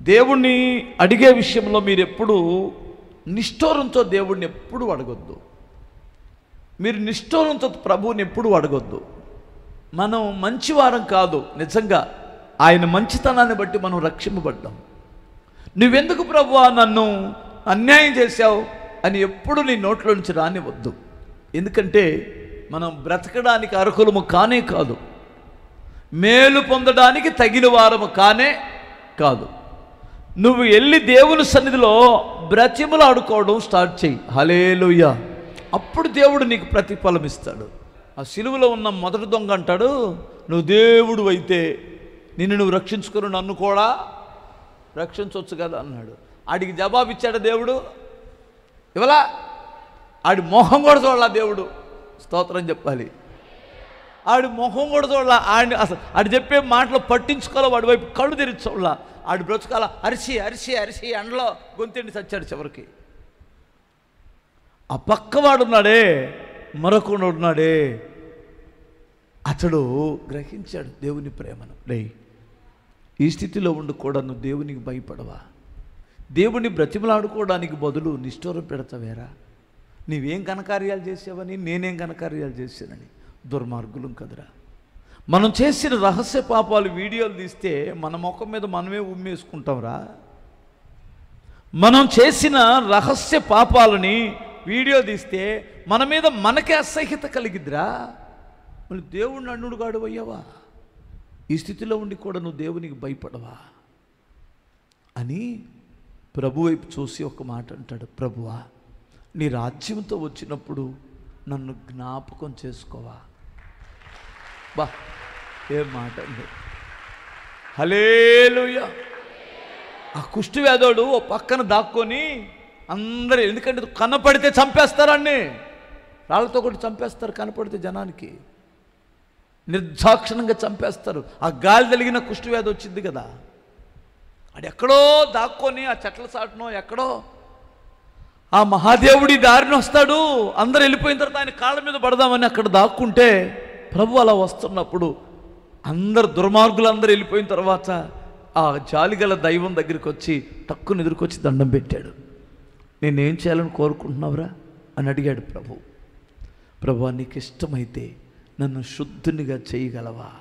దేవుణ్ణి అడిగే విషయంలో మీరు ఎప్పుడు నిష్ఠూరంతో దేవుణ్ణి ఎప్పుడు అడగొద్దు మీరు నిష్ఠూరంతో ప్రభువుని ఎప్పుడు అడగొద్దు మనం మంచివారం కాదు నిజంగా ఆయన మంచితనాన్ని బట్టి మనం రక్షింపబడ్డాం నువ్వెందుకు ప్రభువా నన్ను అన్యాయం చేశావు అని ఎప్పుడు నీ నోట్లో నుంచి రానివద్దు ఎందుకంటే మనం బ్రతకడానికి అర్హులము కానే కాదు మేలు పొందడానికి తగిన వారము కానే కాదు నువ్వు వెళ్ళి దేవుని సన్నిధిలో బ్రతిమలు ఆడుకోవడం స్టార్ట్ చేయి హలేలుయ్య అప్పుడు దేవుడు నీకు ప్రతిఫలం ఇస్తాడు ఆ సిలువలో ఉన్న మొదటి దొంగ అంటాడు నువ్వు దేవుడు అయితే నిన్ను నువ్వు రక్షించుకుని నన్ను కూడా రక్షించవచ్చు కదా అన్నాడు ఆడికి జవాబు ఇచ్చాడు దేవుడు ఇవలా ఆడి మొహం కూడా చూడాల దేవుడు స్తోత్రం చెప్పాలి ఆడి మొహం కూడా చూడాల ఆడిని అసలు ఆడు చెప్పే మాటలు పట్టించుకోవాలి వాడి వైపు కళ్ళు తెరిచి చూడాల ఆడి బ్రతుకాల అరిసి అరిసి అరిసి ఎండలో గొంతెండి చచ్చాడు చివరికి ఆ పక్కవాడున్నాడే మరొకడు ఉన్నాడే అతడు గ్రహించాడు దేవుని ప్రేమను రే ఈ స్థితిలో ఉండి కూడా నువ్వు దేవునికి భయపడవా దేవుని బ్రతిమలాడుకోవడానికి బదులు నిష్ఠూరం పెడతావేరా నీవేం ఘనకార్యాలు చేసావని నేనేం ఘనకార్యాలు చేశానని దుర్మార్గులం కదరా మనం చేసిన రహస్య పాపాలు వీడియోలు తీస్తే మన ముఖం మీద మనమే ఉమ్మేసుకుంటాంరా మనం చేసిన రహస్య పాపాలని వీడియో తీస్తే మన మీద మనకే అసహ్యత కలిగిద్దిరా మళ్ళీ దేవుడిని అన్నుడు గాడు అయ్యావా ఈ స్థితిలో ఉండి కూడా నువ్వు దేవునికి భయపడవా అని ప్రభు వైపు చూసి ఒక మాట అంటాడు ప్రభువా నీ రాజ్యంతో వచ్చినప్పుడు నన్ను జ్ఞాపకం చేసుకోవా బా ఏం మాట అండి హలేలుయ్య ఆ కుష్టి వ్యాధోడు ఓ పక్కన దాక్కొని అందరూ ఎందుకంటే కనపడితే చంపేస్తారని రాళ్ళతో కూడా చంపేస్తారు కనపడితే జనానికి నిర్దాక్షిణంగా చంపేస్తారు ఆ గాలి తగిలిన కుష్టి వ్యాధి వచ్చింది కదా అది ఎక్కడో దాక్కొని ఆ చెట్ల సాటునో ఎక్కడో ఆ మహాదేవుడి దారిని వస్తాడు అందరు వెళ్ళిపోయిన తర్వాత ఆయన కాళ్ళ మీద పడదామని అక్కడ దాక్కుంటే ప్రభు అలా వస్తున్నప్పుడు అందరు దుర్మార్గులందరూ వెళ్ళిపోయిన తర్వాత ఆ జాలిగల దైవం దగ్గరికి వచ్చి టక్కుని ఎదురుకొచ్చి దండం పెట్టాడు నేనేం చేయాలని కోరుకుంటున్నావురా అని అడిగాడు ప్రభు ప్రభు నీకు ఇష్టమైతే నన్ను శుద్ధునిగా చేయగలవా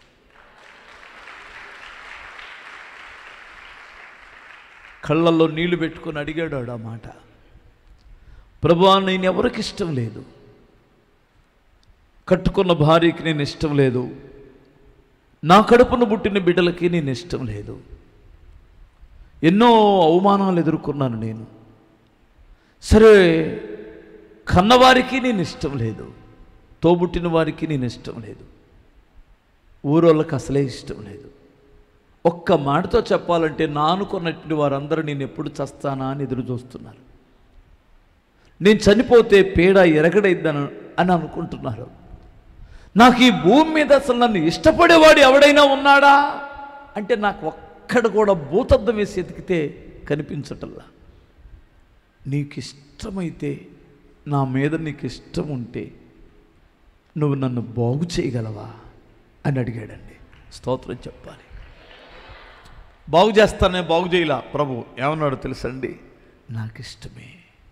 కళ్ళల్లో నీళ్లు పెట్టుకొని అడిగాడు ఆడు ఆ మాట ప్రభువా నేను ఎవరికి ఇష్టం లేదు కట్టుకున్న భార్యకి నేను ఇష్టం లేదు నా కడుపును పుట్టిన బిడ్డలకి నేను ఇష్టం లేదు ఎన్నో అవమానాలు ఎదుర్కొన్నాను నేను సరే కన్నవారికి నేను ఇష్టం లేదు తోబుట్టిన వారికి నేను ఇష్టం లేదు ఊరోళ్ళకి అసలే ఇష్టం లేదు ఒక్క మాటతో చెప్పాలంటే నానుకున్నటువంటి వారందరూ నేను ఎప్పుడు చస్తానా అని ఎదురు చూస్తున్నారు నేను చనిపోతే పేడ ఎరగడైద్దని అని అనుకుంటున్నారు నాకు ఈ భూమి మీద అసలు నన్ను ఇష్టపడేవాడు ఎవడైనా ఉన్నాడా అంటే నాకు ఒక్కడ కూడా భూతద్దం వేసి ఎతికితే కనిపించటల్లా నీకు ఇష్టమైతే నా మీద నీకు ఇష్టం ఉంటే నువ్వు నన్ను బాగు చేయగలవా అని అడిగాడండి స్తోత్రం చెప్పాలి బాగు చేస్తానే బాగు చేయలా ప్రభు ఏమన్నాడు తెలుసండి నాకు ఇష్టమే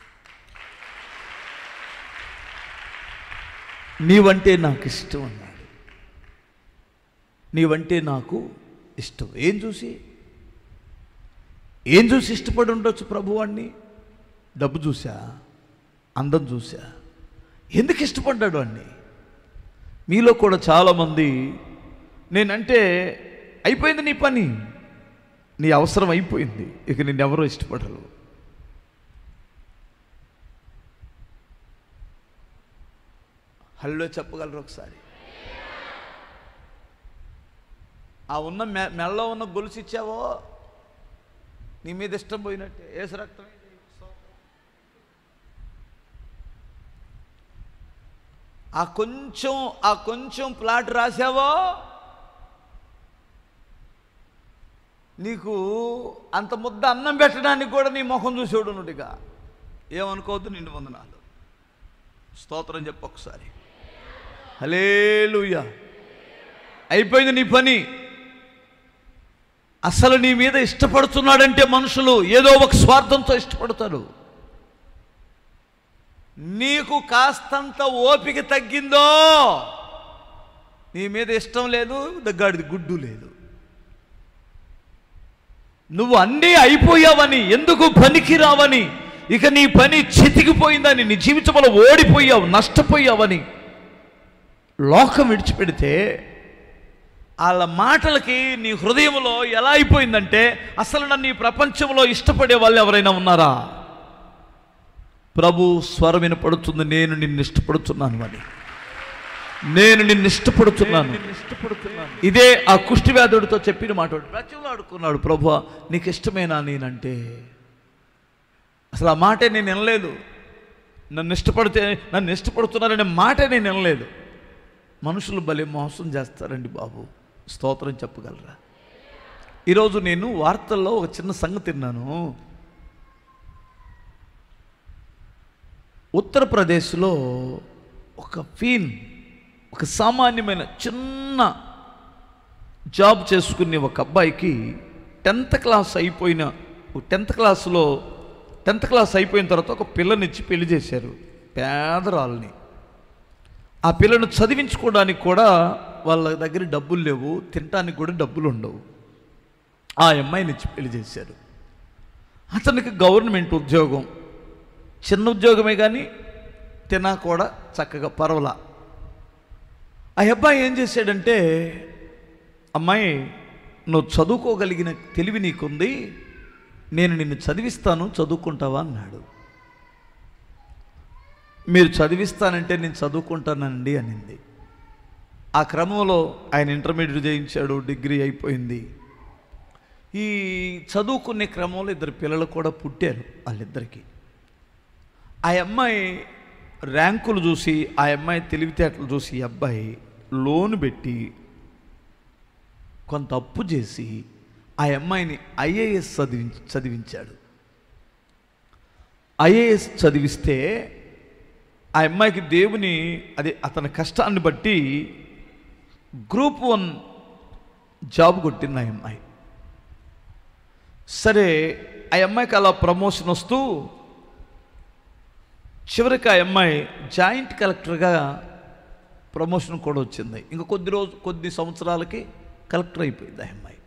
నీవంటే నాకు ఇష్టం అన్నాడు నీవంటే నాకు ఇష్టం ఏం చూసి ఏం చూసి ఇష్టపడి ఉండొచ్చు ప్రభువాన్ని డబ్బు చూసా అందం చూసా ఎందుకు ఇష్టపడ్డాడు అన్ని మీలో కూడా చాలామంది నేనంటే అయిపోయింది నీ పని నీ అవసరం అయిపోయింది ఇక నిన్నెవరో ఇష్టపడరు హల్లో చెప్పగలరు ఒకసారి ఆ ఉన్న మె మెల్లో ఉన్న గొలుసు ఇచ్చావో నీ మీద ఇష్టం పోయినట్టే ఏసు రక్తం ఆ కొంచెం ఆ కొంచెం ప్లాట్ రాసావో నీకు అంత ముద్ద అన్నం పెట్టడానికి కూడా నీ ముఖం చూసేవాడు ఉన్నట్టుగా ఏమనుకోవద్దు నిన్ను వందనాలు స్తోత్రం చెప్పు ఒకసారి హలేలుయ్య అయిపోయింది నీ పని అసలు నీ మీద ఇష్టపడుతున్నాడంటే మనుషులు ఏదో ఒక స్వార్థంతో ఇష్టపడతారు నీకు కాస్తంత ఓపిక తగ్గిందో నీ మీద ఇష్టం లేదు దగ్గాడిది గుడ్డు లేదు నువ్వు అన్నీ అయిపోయావని ఎందుకు పనికి రావని ఇక నీ పని చితికిపోయిందని నీ జీవితంలో ఓడిపోయావు నష్టపోయావని లోకం విడిచిపెడితే వాళ్ళ మాటలకి నీ హృదయంలో ఎలా అయిపోయిందంటే అసలు నన్ను ఈ ప్రపంచంలో ఇష్టపడే వాళ్ళు ఎవరైనా ఉన్నారా ప్రభు స్వరం వినపడుతుంది నేను నిన్ను ఇష్టపడుతున్నాను అని నేను నిన్ను ఇష్టపడుతున్నాను ఇదే ఆ కుష్టి వ్యాధుడితో చెప్పిన మాట ప్రతిలాడుకున్నాడు ప్రభు నీకు ఇష్టమేనా నేనంటే అసలు ఆ మాటే నేను వినలేదు నన్ను ఇష్టపడితే నన్ను ఇష్టపడుతున్నారనే మాటే నేను వినలేదు మనుషులు భలే మోసం చేస్తారండి బాబు స్తోత్రం చెప్పగలరా ఈరోజు నేను వార్తల్లో ఒక చిన్న సంగతి విన్నాను ఉత్తరప్రదేశ్లో ఒక ఫీన్ ఒక సామాన్యమైన చిన్న జాబ్ చేసుకునే ఒక అబ్బాయికి టెన్త్ క్లాస్ అయిపోయిన టెన్త్ క్లాస్లో టెన్త్ క్లాస్ అయిపోయిన తర్వాత ఒక పిల్లనిచ్చి పెళ్లి చేశారు పేదరాల్ని ఆ పిల్లను చదివించుకోవడానికి కూడా వాళ్ళ దగ్గర డబ్బులు లేవు తినడానికి కూడా డబ్బులు ఉండవు ఆ అమ్మాయిని ఇచ్చి పెళ్లి చేశారు అతనికి గవర్నమెంట్ ఉద్యోగం చిన్న ఉద్యోగమే కానీ తినా కూడా చక్కగా పర్వలా ఆ అబ్బాయి ఏం చేశాడంటే అమ్మాయి నువ్వు చదువుకోగలిగిన తెలివి నీకుంది నేను నిన్ను చదివిస్తాను చదువుకుంటావా అన్నాడు మీరు చదివిస్తానంటే నేను చదువుకుంటానండి అనింది ఆ క్రమంలో ఆయన ఇంటర్మీడియట్ చేయించాడు డిగ్రీ అయిపోయింది ఈ చదువుకునే క్రమంలో ఇద్దరు పిల్లలు కూడా పుట్టారు వాళ్ళిద్దరికీ ఆ అమ్మాయి ర్యాంకులు చూసి ఆ అమ్మాయి తెలివితేటలు చూసి ఈ అబ్బాయి లోన్ పెట్టి కొంత అప్పు చేసి ఆ అమ్మాయిని ఐఏఎస్ చదివి చదివించాడు ఐఏఎస్ చదివిస్తే ఆ అమ్మాయికి దేవుని అదే అతని కష్టాన్ని బట్టి గ్రూప్ వన్ జాబ్ కొట్టింది ఆ అమ్మాయి సరే ఆ అమ్మాయికి అలా ప్రమోషన్ వస్తూ చివరికి ఆ అమ్మాయి జాయింట్ కలెక్టర్గా ప్రమోషన్ కూడా వచ్చింది ఇంకా కొద్ది రోజు కొద్ది సంవత్సరాలకి కలెక్టర్ అయిపోయింది ఆ అమ్మాయి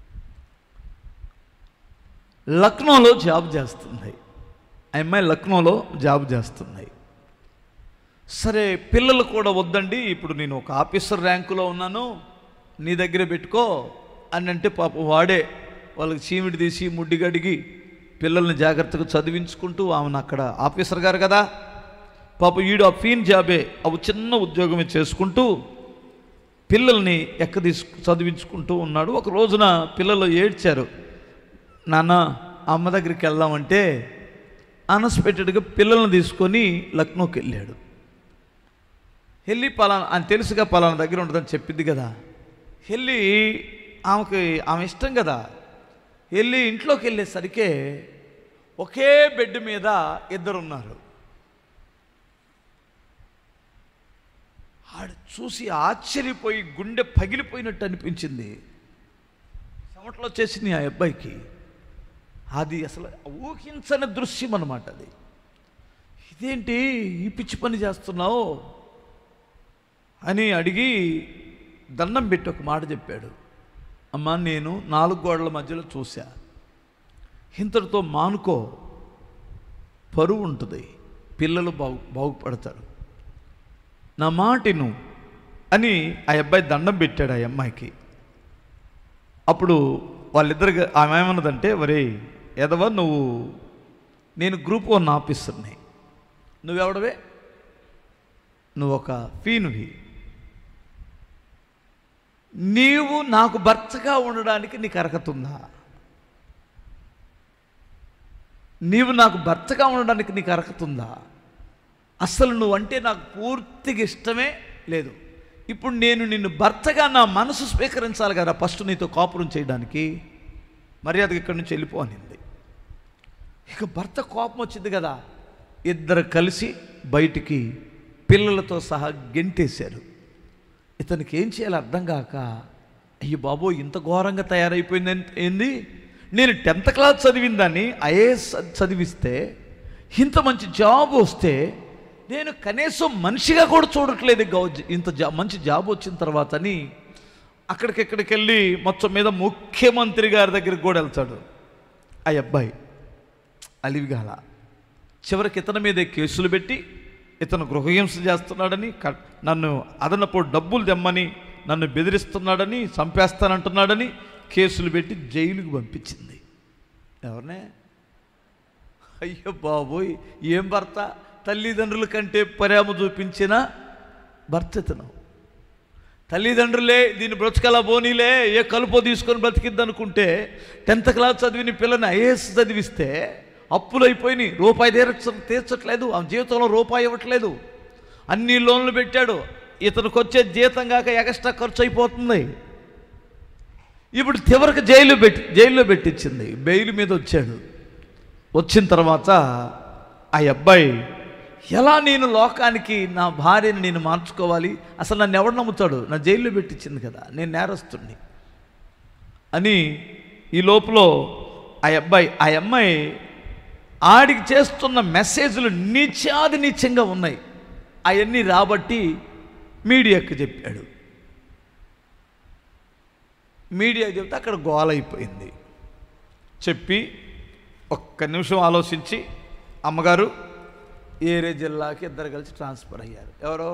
లక్నోలో జాబ్ చేస్తుంది ఆ అమ్మాయి లక్నోలో జాబ్ చేస్తుంది సరే పిల్లలు కూడా వద్దండి ఇప్పుడు నేను ఒక ఆఫీసర్ ర్యాంకులో ఉన్నాను నీ దగ్గర పెట్టుకో అని అంటే పాపం వాడే వాళ్ళకి చీమిడి తీసి ముడ్డి గడిగి పిల్లల్ని జాగ్రత్తగా చదివించుకుంటూ ఆమెను అక్కడ ఆఫీసర్ గారు కదా పాప ఈడు ఆ ఫీన్ జాబే అవి చిన్న ఉద్యోగమే చేసుకుంటూ పిల్లల్ని ఎక్క తీసుకు చదివించుకుంటూ ఉన్నాడు ఒక రోజున పిల్లలు ఏడ్చారు నాన్న అమ్మ దగ్గరికి వెళ్దామంటే అన్ఎక్స్పెక్టెడ్గా పిల్లల్ని తీసుకొని లక్నోకి వెళ్ళాడు వెళ్ళి పలానా అని తెలుసుగా పలానా దగ్గర ఉంటుందని చెప్పింది కదా వెళ్ళి ఆమెకి ఆమె ఇష్టం కదా వెళ్ళి ఇంట్లోకి వెళ్ళేసరికే ఒకే బెడ్ మీద ఇద్దరు ఉన్నారు ఆడు చూసి ఆశ్చర్యపోయి గుండె పగిలిపోయినట్టు అనిపించింది చెమటలు వచ్చేసింది ఆ అబ్బాయికి అది అసలు ఊహించని దృశ్యం అన్నమాట అది ఇదేంటి ఈ పిచ్చి పని చేస్తున్నావు అని అడిగి దండం పెట్టి ఒక మాట చెప్పాడు అమ్మా నేను నాలుగు గోడల మధ్యలో చూసా ఇంతటితో మానుకో పరువు ఉంటుంది పిల్లలు బాగు బాగుపడతారు నా మాటిను అని ఆ అబ్బాయి దండం పెట్టాడు ఆ అమ్మాయికి అప్పుడు వాళ్ళిద్దరు ఆమె ఏమన్నదంటే వరే ఎదవ నువ్వు నేను గ్రూప్ వన్ ఆఫీసర్ని నువ్వెవడవే నువ్వు ఒక ఫీనువి నీవు నాకు భర్తగా ఉండడానికి నీకు అర్హత ఉందా నీవు నాకు భర్తగా ఉండడానికి నీకు అర్హత ఉందా అసలు నువ్వంటే నాకు పూర్తిగా ఇష్టమే లేదు ఇప్పుడు నేను నిన్ను భర్తగా నా మనసు స్వీకరించాలి కదా ఫస్ట్ నీతో కాపురం చేయడానికి మర్యాదగా ఇక్కడి నుంచి వెళ్ళిపో అనింది ఇక భర్త కోపం వచ్చింది కదా ఇద్దరు కలిసి బయటికి పిల్లలతో సహా గెంటేశారు ఇతనికి ఏం చేయాలో అర్థం కాక అయ్యో బాబో ఇంత ఘోరంగా తయారైపోయింది ఎంత- ఏంది నేను టెన్త్ క్లాస్ చదివిన దాన్ని ఐఏఎస్ చదివిస్తే ఇంత మంచి జాబ్ వస్తే నేను కనీసం మనిషిగా కూడా చూడట్లేదు గౌ ఇంత జా మంచి జాబ్ వచ్చిన తర్వాత అని అక్కడికెక్కడికి వెళ్ళి మొత్తం మీద ముఖ్యమంత్రి గారి దగ్గరికి కూడా వెళ్తాడు ఆ అబ్బాయి అలివిగాల చివరికి ఇతని మీదే కేసులు పెట్టి ఇతను గృహహింస చేస్తున్నాడని క- నన్ను అదనపు డబ్బులు తెమ్మని నన్ను బెదిరిస్తున్నాడని చంపేస్తానంటున్నాడని కేసులు పెట్టి జైలుకు పంపించింది ఎవరినే అయ్యో బాబోయ్ ఏం భర్త తల్లిదండ్రుల కంటే ప్రేమ చూపించిన భర్త ఇతను తల్లిదండ్రులే దీన్ని బ్రతుకలా పోనీలే ఏ కలుపో తీసుకొని బ్రతికిద్ది అనుకుంటే టెన్త్ క్లాస్ చదివిన పిల్లని ఐఏఎస్ చదివిస్తే అప్పులు అయిపోయినాయి రూపాయి తీర్చ తీర్చట్లేదు ఆ జీవితంలో రూపాయి ఇవ్వట్లేదు అన్ని లోన్లు పెట్టాడు ఇతనికి వచ్చే జీతం కాక ఎక్స్ట్రా ఖర్చు అయిపోతుంది ఇప్పుడు చివరికి జైలు పెట్టి జైల్లో పెట్టించింది బెయిల్ మీద వచ్చాడు వచ్చిన తర్వాత ఆ అబ్బాయి ఎలా నేను లోకానికి నా భార్యని నేను మార్చుకోవాలి అసలు నన్ను ఎవడు నమ్ముతాడు నా జైల్లో పెట్టించింది కదా నేను నేరస్తుడిని అని ఈ లోపల ఆ అబ్బాయి ఆ అమ్మాయి ఆడికి చేస్తున్న మెసేజ్లు నీచాది నీచంగా ఉన్నాయి అవన్నీ రాబట్టి మీడియాకి చెప్పాడు మీడియా చెప్తే అక్కడ గోలైపోయింది చెప్పి ఒక్క నిమిషం ఆలోచించి అమ్మగారు ఏరే జిల్లాకి ఇద్దరు కలిసి ట్రాన్స్ఫర్ అయ్యారు ఎవరో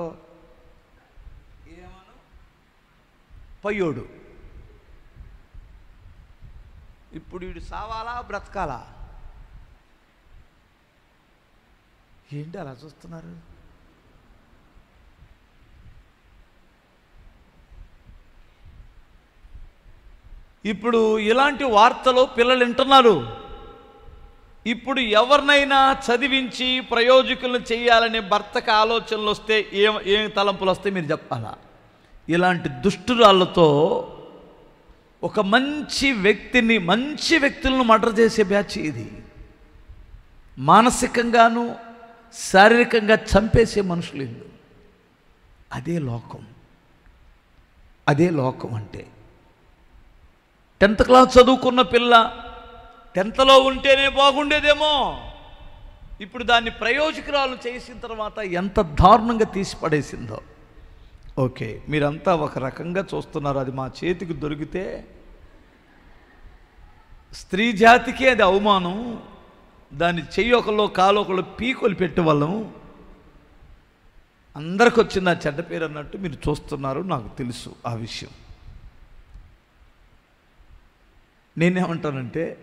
ఏమను పయ్యోడు ఇప్పుడు వీడు సావాలా బ్రతకాలా ఏంటి అలా చూస్తున్నారు ఇప్పుడు ఇలాంటి వార్తలు పిల్లలు వింటున్నారు ఇప్పుడు ఎవరినైనా చదివించి ప్రయోజకులను చేయాలనే భర్తకు ఆలోచనలు వస్తే ఏం ఏం తలంపులు వస్తాయి మీరు చెప్పాలా ఇలాంటి దుష్టురాళ్ళతో ఒక మంచి వ్యక్తిని మంచి వ్యక్తులను మర్డర్ చేసే బ్యాచ్ ఇది మానసికంగాను శారీరకంగా చంపేసే మనుషులు వీళ్ళు అదే లోకం అదే లోకం అంటే టెన్త్ క్లాస్ చదువుకున్న పిల్ల టెన్త్లో ఉంటేనే బాగుండేదేమో ఇప్పుడు దాన్ని ప్రయోజకురాలు చేసిన తర్వాత ఎంత దారుణంగా తీసి పడేసిందో ఓకే మీరంతా ఒక రకంగా చూస్తున్నారు అది మా చేతికి దొరికితే స్త్రీ జాతికి అది అవమానం దాన్ని చెయ్యి ఒకళ్ళు కాలు ఒకళ్ళు పీకొలు పెట్టేవాళ్ళం అందరికి వచ్చింది ఆ చెడ్డ పేరు అన్నట్టు మీరు చూస్తున్నారు నాకు తెలుసు ఆ విషయం నేనేమంటానంటే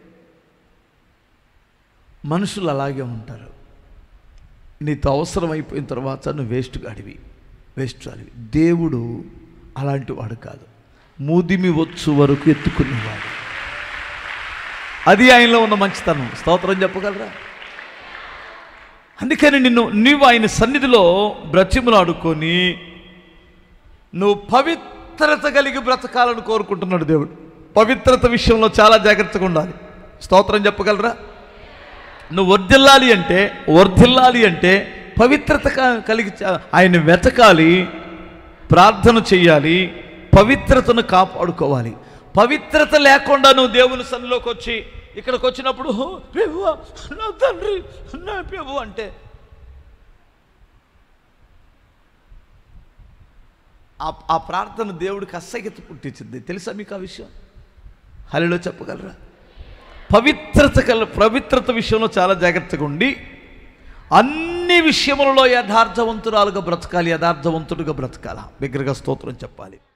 మనుషులు అలాగే ఉంటారు నీతో అవసరం అయిపోయిన తర్వాత నువ్వు వేస్ట్ గాడివి వేస్ట్ అడివి దేవుడు అలాంటి వాడు కాదు మూదిమి వచ్చు వరకు ఎత్తుకునేవాడు అది ఆయనలో ఉన్న మంచితనం స్తోత్రం చెప్పగలరా అందుకని నిన్ను నీవు ఆయన సన్నిధిలో బ్రతిములాడుకొని నువ్వు పవిత్రత కలిగి బ్రతకాలని కోరుకుంటున్నాడు దేవుడు పవిత్రత విషయంలో చాలా జాగ్రత్తగా ఉండాలి స్తోత్రం చెప్పగలరా నువ్వు వర్ధిల్లాలి అంటే వర్ధిల్లాలి అంటే పవిత్రత క- కలిగి చ- ఆయన వెతకాలి ప్రార్థన చెయ్యాలి పవిత్రతను కాపాడుకోవాలి పవిత్రత లేకుండా నువ్వు దేవుని సన్నిలోకి వచ్చి ఇక్కడికి వచ్చినప్పుడు "హో, ప్రభువా నా తండ్రి నా ప్రభు అంటే ఆ ఆ ప్రార్థన దేవుడికి అస్సగిత పుట్టించింది తెలుసా మీకు ఆ విషయం హలిలో చెప్పగలరా పవిత్రత కల పవిత్రత విషయంలో చాలా జాగ్రత్తగా ఉండి అన్ని విషయములలో యథార్థవంతురాలుగా బ్రతకాలి యథార్థవంతుడిగా బ్రతకాల బిగ్గరగా స్తోత్రం చెప్పాలి